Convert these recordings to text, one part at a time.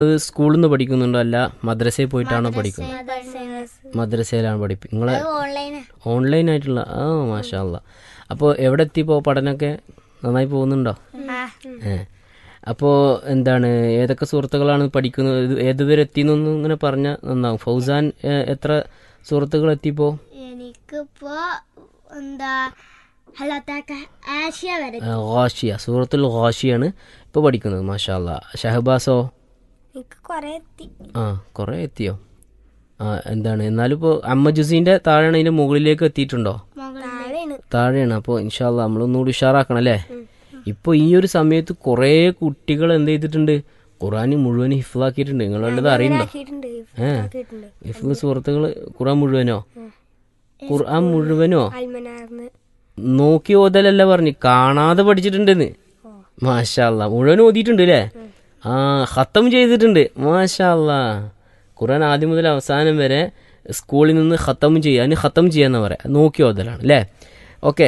അത് സ്കൂളിൽ നിന്ന് പഠിക്കുന്നുണ്ടോ അല്ല മദ്രസയിൽ പോയിട്ടാണോ പഠിക്കുന്നത് മദ്രസയിലാണ് പഠിപ്പിക്കുന്നത് നിങ്ങളെ ഓൺലൈനാ ഓൺലൈൻ ആയിട്ടുള്ള ആ മാഷാ അല്ല അപ്പോൾ എവിടെ എത്തിയപ്പോൾ പഠനമൊക്കെ നന്നായി പോകുന്നുണ്ടോ ഏ അപ്പോൾ എന്താണ് ഏതൊക്കെ സുഹൃത്തുക്കളാണ് പഠിക്കുന്നത് ഇത് ഏതുവരെ എത്തിയെന്നൊന്നും ഇങ്ങനെ പറഞ്ഞാൽ നന്നാവും ഫൗസാൻ ഏ, എത്ര സുഹൃത്തുക്കൾ എത്തിയപ്പോൾ എനിക്കിപ്പോ എന്താ ഹലാത്താക്ക ആശയ വരെ ഹാഷിയ സൂറത്തുൽ ഹാഷിയാണ് ഇപ്പോൾ പഠിക്കുന്നത് മാഷാ അല്ല ഷഹബാസോ എനിക്ക് കൊറേ എത്തി ആ കുറേ എത്തിയോ ആ എന്താണ് എന്നാലും ഇപ്പോൾ അമ്മ ജുസീൻ്റെ താഴെയാണ് അതിൻ്റെ മുകളിലേക്ക് എത്തിയിട്ടുണ്ടോ താഴെയാണ് താഴെയാണ് അപ്പോൾ ഇൻഷാല്ല നമ്മളൊന്നുകൂടി ഉഷാറാക്കണം അല്ലേ ഇപ്പോൾ ഈ ഒരു സമയത്ത് കുറേ കുട്ടികൾ എന്ത് ചെയ്തിട്ടുണ്ട് ഖുറാൻ മുഴുവൻ ഹിഫിലാക്കിയിട്ടുണ്ട് നിങ്ങളുള്ളത് അറിയണ്ടോ ഏ ഹിഫിൽ സുഹൃത്തുക്കൾ ഖുറാൻ മുഴുവനോ ഖുർആൻ മുഴുവനോ അൽമനാർന്ന് നോക്കി ഓതലല്ല പറഞ്ഞു കാണാതെ പഠിച്ചിട്ടുണ്ടെന്ന് മാഷാല്ല മുഴുവൻ ഓതിയിട്ടുണ്ട് അല്ലേ ആ ഖത്തം ചെയ്തിട്ടുണ്ട് മാഷാല്ല ഖുർആൻ ആദ്യം മുതൽ അവസാനം വരെ സ്കൂളിൽ നിന്ന് ഖത്തം ചെയ്യുക അതിന് ഖത്തം ചെയ്യാന്ന് പറയാം നോക്കി ഓതലാണ് അല്ലേ ഓക്കെ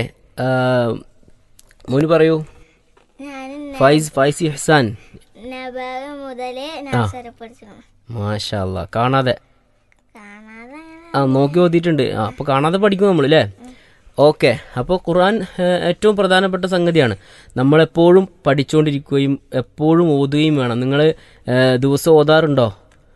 മോന് പറയൂ ഞാൻ ഫൈസ് ഫൈസ് ഇഹ്സാൻ നബക മുതലേ നഴ്സറി പഠിച്ചു മാഷാല്ല കാണാതെ കാണാതെ ആ നോക്കി ഓതിയിട്ടുണ്ട് ആ അപ്പോൾ കാണാതെ പഠിക്കും നമ്മൾ അല്ലേ ഓക്കെ അപ്പോൾ ഖുർആൻ ഏഹ്, ഏറ്റവും പ്രധാനപ്പെട്ട സംഗതിയാണ് നമ്മളെപ്പോഴും പഠിച്ചുകൊണ്ടിരിക്കുകയും എപ്പോഴും ഓതുകയും വേണം നിങ്ങൾ ദിവസം ഓതാറുണ്ടോ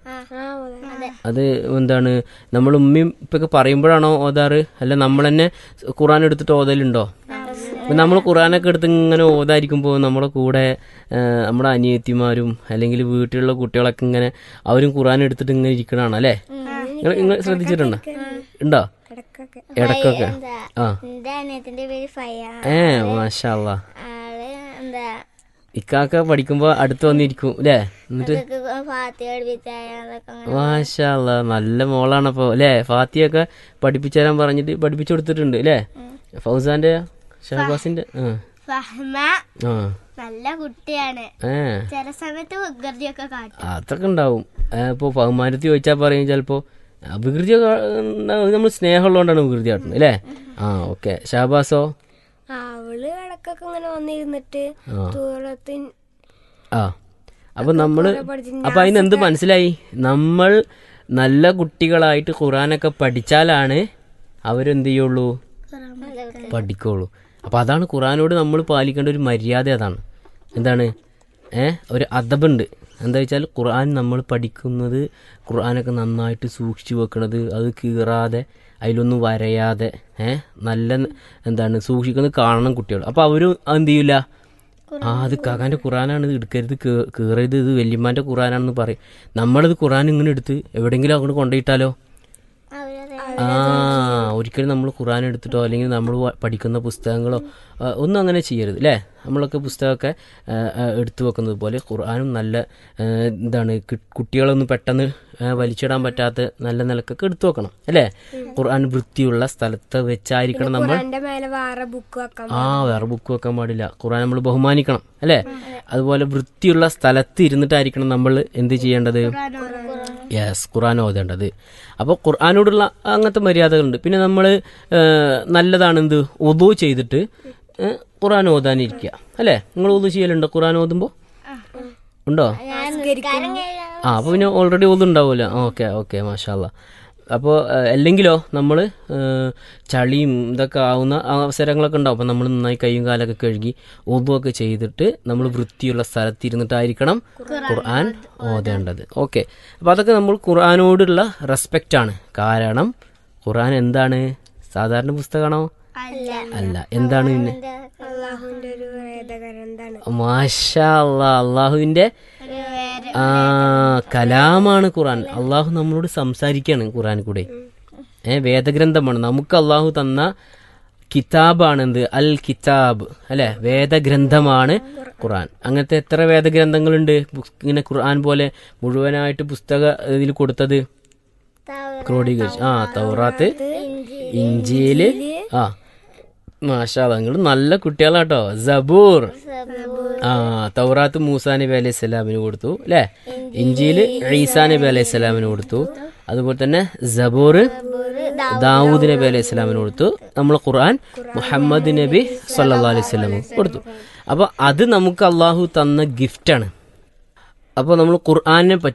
അതെ അത് എന്താണ് നമ്മൾ ഉമ്മയും ഇപ്പൊക്കെ പറയുമ്പോഴാണോ ഓതാറ് അല്ല നമ്മൾ തന്നെ ഖുർആൻ എടുത്തിട്ട് ഓതലുണ്ടോ നമ്മൾ ഖുർആനൊക്കെ എടുത്ത് ഇങ്ങനെ ഓതായിരിക്കുമ്പോൾ നമ്മുടെ കൂടെ ഏഹ്, നമ്മുടെ അനിയത്തിമാരും അല്ലെങ്കിൽ വീട്ടിലുള്ള കുട്ടികളൊക്കെ ഇങ്ങനെ അവരും ഖുർആൻ എടുത്തിട്ട് ഇങ്ങനെ ഇരിക്കണതാണ് അല്ലേ നിങ്ങൾ നിങ്ങൾ ശ്രദ്ധിച്ചിട്ടുണ്ടോ ഉണ്ടോ ഇടക്കൊക്കെ എന്താ ആ എന്റെ അനിയത്തിന്റെ പേര് ഫയ ഏ മാഷാല്ല ആള് എന്താ ഇക്കാക്ക പഠിക്കുമ്പോ അടുത്ത് വന്നിരിക്കും അല്ലേ എന്നിട്ട് ഇതൊക്കെ ഫാത്തി പഠിപ്പിച്ചായ അതൊക്കെ അങ്ങനെ മാഷാല്ല നല്ല മോളാണപ്പോ അല്ലേ ഫാത്തിയൊക്കെ പഠിപ്പിച്ചു തരാൻ പറഞ്ഞിട്ട് പഠിപ്പിച്ചു കൊടുത്തിട്ടുണ്ട് അല്ലേ ഫൗസാന്റെ ഷഹബാസിന്റെ ആ ഫഹ്മ ആ നല്ല കുട്ടിയാണ് ഏ ചില സമയത്ത് വികൃതിയൊക്കെ കാട്ടും അതൊക്കെ ഉണ്ടാവും ഇപ്പോൾ ബഹുമാനത്തിൽ ചോദിച്ചാൽ പറയും ചിലപ്പോൾ വികൃതി നമ്മൾ സ്നേഹമുള്ളതുകൊണ്ടാണ് വികൃതി കാട്ടുന്നത് അല്ലേ ആ ഓക്കെ ഷഹബാസോ അവള് ഇടക്കൊക്കെ ഇങ്ങനെ വന്നിരുന്നിട്ട് ആ ദൂരത്തിൻ ആ അപ്പൊ നമ്മള് അപ്പൊ അതിന് എന്ത് മനസ്സിലായി നമ്മൾ നല്ല കുട്ടികളായിട്ട് ഖുറാനൊക്കെ പഠിച്ചാലാണ് അവരെന്ത് ചെയ്യുള്ളൂ പഠിക്കുള്ളൂ അപ്പൊ അതാണ് ഖുറാനോട് നമ്മൾ പാലിക്കേണ്ട ഒരു മര്യാദ അതാണ് എന്താണ് ഏ ഒരു അദബുണ്ട് എന്താ വെച്ചാൽ ഖുർആൻ നമ്മൾ പഠിക്കുന്നത് ഖുർആനൊക്കെ നന്നായിട്ട് സൂക്ഷിച്ചു വെക്കണത് അത് കീറാതെ അതിലൊന്നും വരയാതെ ഏ നല്ല എന്താണ് സൂക്ഷിക്കുന്നത് കാണണം കുട്ടികൾ അപ്പോൾ അവരും എന്ത് ചെയ്യില്ല ആ അത് കാക്കാൻ്റെ ഖുറാനാണ് ഇത് എടുക്കരുത് കേ- കീറരുത് ഇത് വല്യമ്മാൻ്റെ ഖുറാനാണെന്ന് പറയും നമ്മളത് ഖുറാൻ ഇങ്ങനെ എടുത്ത് എവിടെയെങ്കിലും അങ്ങോട്ട് കൊണ്ടുപോയിട്ടാലോ അവരത് ആ ഒരിക്കലും നമ്മൾ ഖുറാൻ എടുത്തിട്ടോ അല്ലെങ്കിൽ നമ്മൾ പഠിക്കുന്ന പുസ്തകങ്ങളോ ആ, ഒന്നും അങ്ങനെ ചെയ്യരുത് അല്ലേ നമ്മളൊക്കെ പുസ്തകമൊക്കെ ആ, ആ, എടുത്തു വെക്കുന്നത് പോലെ ഖുർആാനും നല്ല ആ, എന്താണ് കി- കുട്ടികളൊന്നും പെട്ടെന്ന് ആ, വലിച്ചിടാൻ പറ്റാത്ത നല്ല നിലക്കൊക്കെ എടുത്തു വെക്കണം അല്ലേ ഖുർആൻ വൃത്തിയുള്ള സ്ഥലത്ത് വെച്ചായിരിക്കണം നമ്മൾ എന്റെ മേലെ വേറെ ബുക്ക് വെക്കാം ആ വേറെ ബുക്ക് വെക്കാൻ പാടില്ല ഖുർആൻ നമ്മൾ ബഹുമാനിക്കണം അല്ലേ അതുപോലെ വൃത്തിയുള്ള സ്ഥലത്ത് ഇരുന്നിട്ടായിരിക്കണം നമ്മൾ എന്ത് ചെയ്യേണ്ടത് യെസ് ഖുർആൻ ഓതേണ്ടത് അപ്പോൾ ഖുർആാനോടുള്ള അങ്ങനത്തെ മര്യാദകളുണ്ട് പിന്നെ നമ്മൾ നല്ലതാണ് എന്ത് ഒതു ചെയ്തിട്ട് ഏ, ഖുർആൻ ഓതാനിരിക്കുക അല്ലേ നിങ്ങൾ ഒതു ചെയ്യലുണ്ടോ ഖുർആൻ ഓതുമ്പോൾ ഉണ്ടോ ആ അപ്പോൾ പിന്നെ ഓൾറെഡി ഓതുണ്ടാവുമല്ലോ ഓക്കെ ഓക്കെ മാഷാല്ല അപ്പോൾ അല്ലെങ്കിലോ നമ്മൾ ചളിയും ഇതൊക്കെ ആവുന്ന അവസരങ്ങളൊക്കെ ഉണ്ടാവും അപ്പോൾ നമ്മൾ നന്നായി കൈയും കാലൊക്കെ കഴുകി ഒതുവൊക്കെ ചെയ്തിട്ട് നമ്മൾ വൃത്തിയുള്ള സ്ഥലത്തിരുന്നിട്ടായിരിക്കണം ഖുർആൻ ഓതേണ്ടത് ഓക്കെ അപ്പോൾ അതൊക്കെ നമ്മൾ ഖുർആനോടുള്ള റെസ്പെക്റ്റ് ആണ് കാരണം ഖുർആൻ എന്താണ് സാധാരണ പുസ്തകമാണോ അല്ല എന്താണ് പിന്നെ അള്ളാഹുവിന്റെ ഒരു വേദഗ്രന്ഥാണ് മാഷാ അല്ലാ അള്ളാഹുവിന്റെ ആ കലാമാണ് ഖുറാൻ അള്ളാഹു നമ്മളോട് സംസാരിക്കുകയാണ് ഖുറാൻ കൂടെ ഏ വേദഗ്രന്ഥമാണ് നമുക്ക് അള്ളാഹു തന്ന കിതാബാണ് എന്ത് അൽ കിതാബ് അല്ലെ വേദഗ്രന്ഥമാണ് ഖുറാൻ അങ്ങനത്തെ എത്ര വേദഗ്രന്ഥങ്ങളുണ്ട് ബുസ്- ഇങ്ങനെ ഖുർആൻ പോലെ മുഴുവനായിട്ട് പുസ്തക ഇതിൽ കൊടുത്തത് ക്രോഡീകരിച്ച് ആ തൗറാത്ത് ഇഞ്ചിയില് ആ മാഷാ നിങ്ങൾ നല്ല കുട്ടികളാട്ടോ സബൂർ ആ തൗറാത്ത് മൂസാ നബി അലൈഹി സ്വലാമിന് കൊടുത്തു അല്ലെ ഇഞ്ചിയില് ഈസാ നബി അലൈഹി സ്വലാമിന് കൊടുത്തു അതുപോലെ തന്നെ സബൂർ ദാവൂദ് നബി അലൈഹി സ്വലാമിന് കൊടുത്തു നമ്മൾ ഖുർആൻ മുഹമ്മദ് നബി സല്ലാ അലൈഹി സ്വലാമു കൊടുത്തു അപ്പൊ അത് നമുക്ക് അള്ളാഹു തന്ന ഗിഫ്റ്റാണ് അപ്പോൾ നമ്മൾ ഖുർആാനിനെ പറ്റി